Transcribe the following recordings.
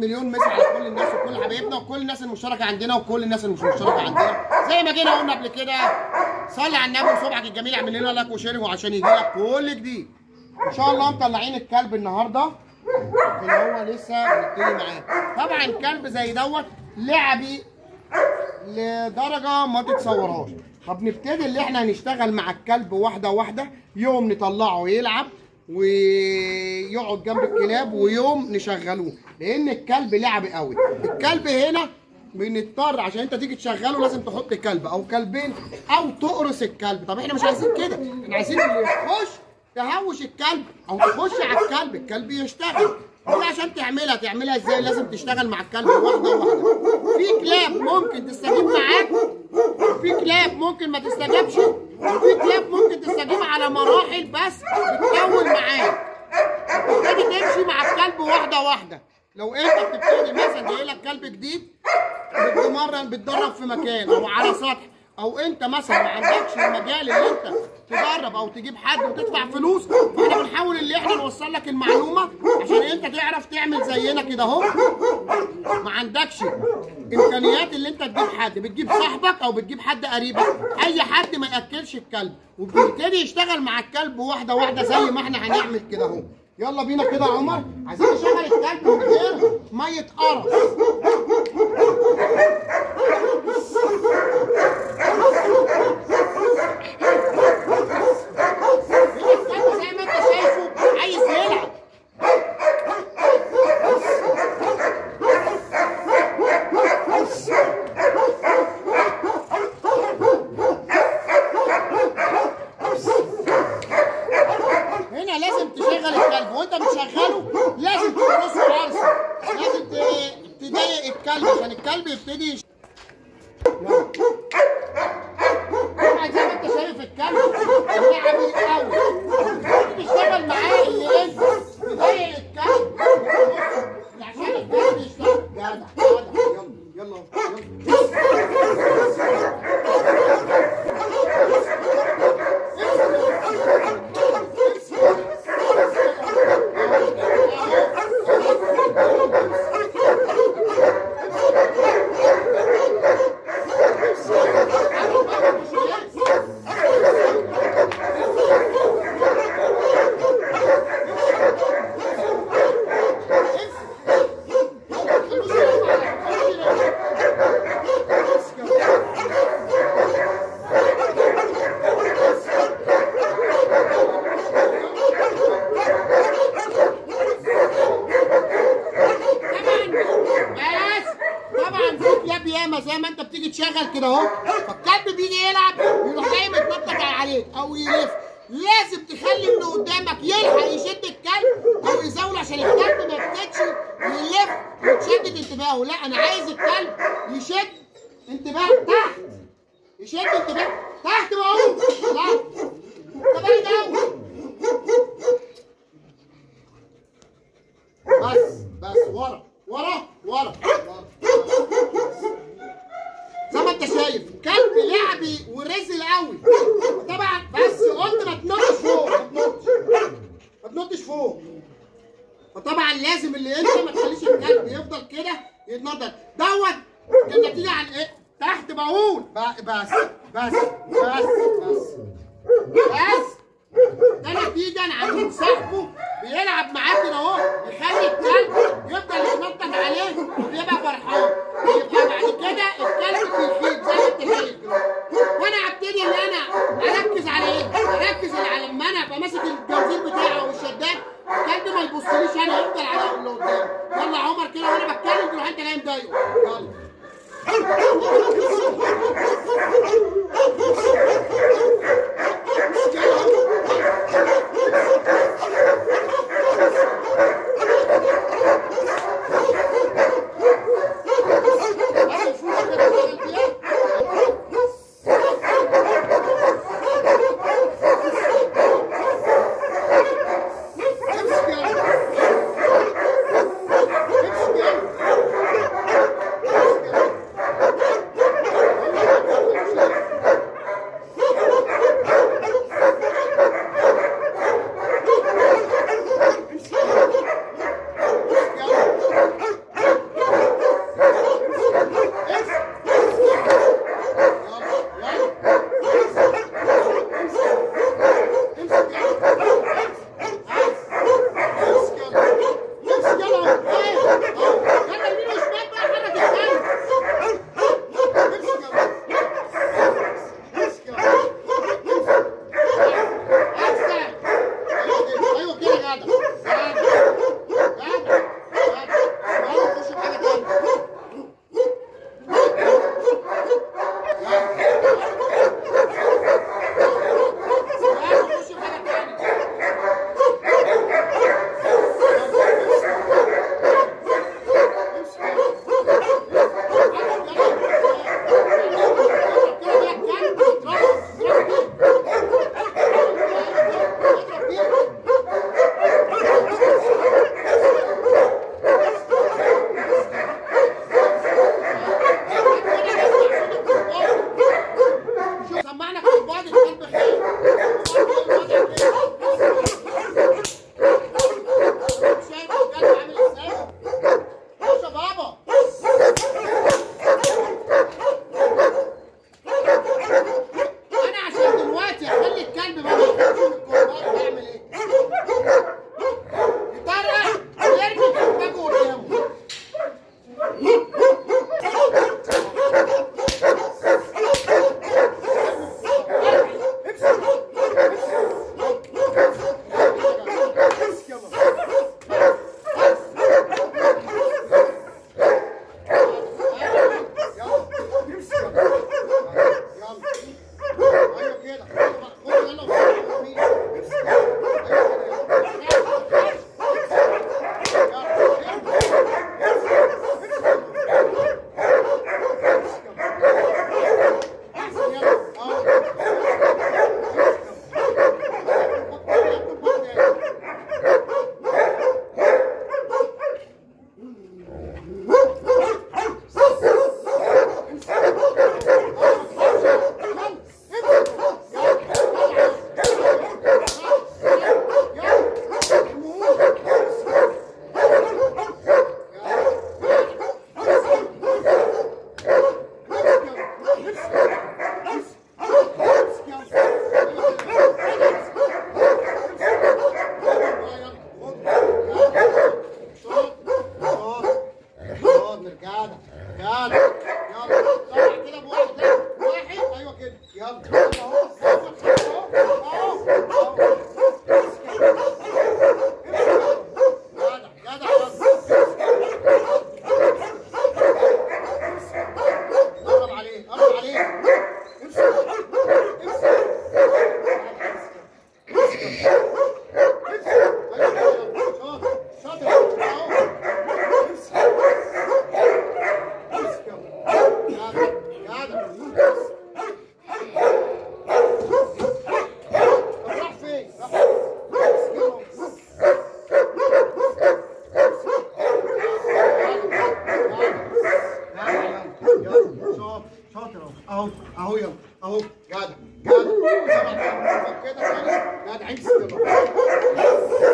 مليون مسا على كل الناس وكل حبايبنا وكل الناس المشتركه عندنا وكل الناس اللي مش مشتركه عندنا زي ما جينا قلنا قبل كده صلي على النبي وصبعك الجميل اعمل لنا لايك وشير وعشان يجي لك كل جديد ان شاء الله مطلعين الكلب النهارده اللي هو لسه بنبتدي معاه طبعا كلب زي دوت لعبي لدرجه ما تتصورهاش طب نبتدي اللي احنا هنشتغل مع الكلب واحده واحده يوم نطلعه يلعب ويقعد جنب الكلاب ويوم نشغلوه لان الكلب لعبي قوي الكلب هنا بنضطر عشان انت تيجي تشغله لازم تحط كلب او كلبين او تقرص الكلب طب احنا مش عايزين كده احنا عايزين اللي يخش تهوش الكلب او تخش على الكلب الكلب يشتغل دي عشان تعملها تعملها ازاي لازم تشتغل مع الكلب واحده واحده في كلاب ممكن تستجيب معاك في كلاب ممكن ما تستجابش وفي كلاب ممكن تستجيب على مراحل بس بتطول معاك تبتدي تمشي مع الكلب واحده واحده لو انت بتبتدي مثلا جاي لك كلب جديد بتمرن بتدرب في مكان او على سطح او انت مثلا ما عندكش المجال اللي انت تدرب او تجيب حد وتدفع فلوس فاحنا بنحاول اللي احنا نوصل لك المعلومه عشان انت تعرف تعمل زينا كده اهو ما عندكش امكانيات اللي انت تجيب حد بتجيب صاحبك او بتجيب حد قريبك اي حد ما ياكلش الكلب وبيبتدي يشتغل مع الكلب واحده واحده زي ما احنا هنعمل كده اهو يلا بينا كده يا عمر عايزين نشغل الكلب من غير ميه قرف الكلب زي ما انت شايفه عايز يلعب هنا لازم تشغل الكلب وانت بتشغله لازم تقرصه قرصه لازم ت- تضايق الكلب عشان الكلب يبتدي يش- يلا. طبعا زي ما انت شايف الكلب لعبي قوي تشتغل معاه اللي انت تضايق الكلب عشان الكلب يشتغل جدع جدع يلا يلا يلا طبعا بس طبعا في كلاب ياما زي ما انت بتيجي تشغل كده اهو فالكلب بيجي يلعب يروح جاي متنطط عليك او يلف لازم تخلي اللي قدامك يلحق يشد الكلب او يزاول عشان الكلب ما يبتدش يلف وتشدد انتباهه لا انا عايز الكلب يشد انتباه تحت يشد انتباه تحت بقول لا انت بعيد قوي بس بس ورا ورا ورا ورا. زي ما انت شايف كلب لعبي ورزل قوي طبعا بس قلت ما تنطش فوق ما تنطش ما تنطش فوق فطبعا لازم اللي انت ما تخليش الكلب يفضل كده يتنطط دوت النتيجه عن ايه تحت بقول ب- بس بس بس بس بس ده نتيجة عن صاحبه بيلعب معاه كده اهو يخلي الكلب يفضل يتنطط عليه وبيبقى فرحان يبقى بعد كده الكلب بيفيد زي ما انت شايف كده وانا هبتدي ان انا اركز على ايه؟ اركز على لما انا ابقى ماسك الجوزير بتاعي او الشداد الكلب ما يبصليش انا يفضل على اللي قدامي يلا يا عمر كده وانا بتكلم تروح انت جاي مضايقه يلا هذا الفوز كده شغال فيها. امسك يلا. امسك يلا. يلا يلا طلع كده بواحد لا واحد ايوه كده يلا يلا اهو اهو اهو اهو جدع جدع قرب عليه قرب عليه امسك امسك شاطر شاطر اهو امسك امسك يلا جدع جدع طب راح فين؟ راح فين؟ امسك شاطر اهو اهو يلا اهو جدع جدع كده تاني جدع امسك كده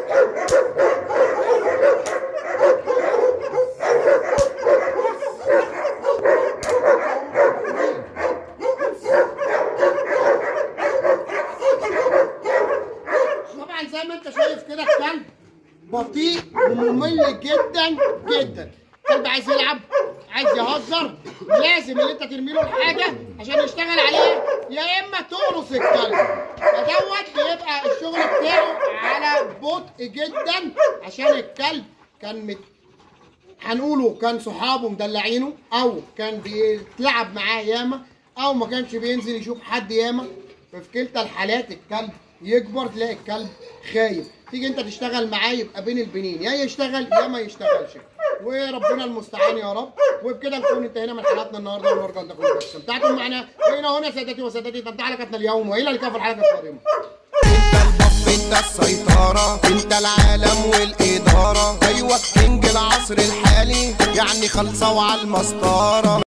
طبعا زي ما انت شايف كده الكلب بطيء وممل جدا جدا الكلب عايز يلعب عايز يهزر لازم ان انت ترمي له الحاجه عشان يشتغل عليها يا اما تقرص الكلب فدوت بيبقى الشغل بتاعه على بطء جدا عشان الكلب كان مت... هنقوله كان صحابه مدلعينه او كان بيتلعب معاه ياما او ما كانش بينزل يشوف حد ياما ففي كلتا الحالات الكلب يكبر تلاقي الكلب خايف تيجي انت تشتغل معاه يبقى بين البنين يا يشتغل يا ما يشتغلش وربنا المستعان يا رب وبكده نكون انتهينا من حلقتنا النهارده ونرجو ان تكونوا قد استمتعتم معنا وهنا هنا سادتي وسادتي تنتهي حلقتنا اليوم والى اللقاء في الحلقه القادمه انت البف انت السيطرة انت العالم والإدارة ايوه كينج العصر الحالي يعني خلصة وعلى المسطرة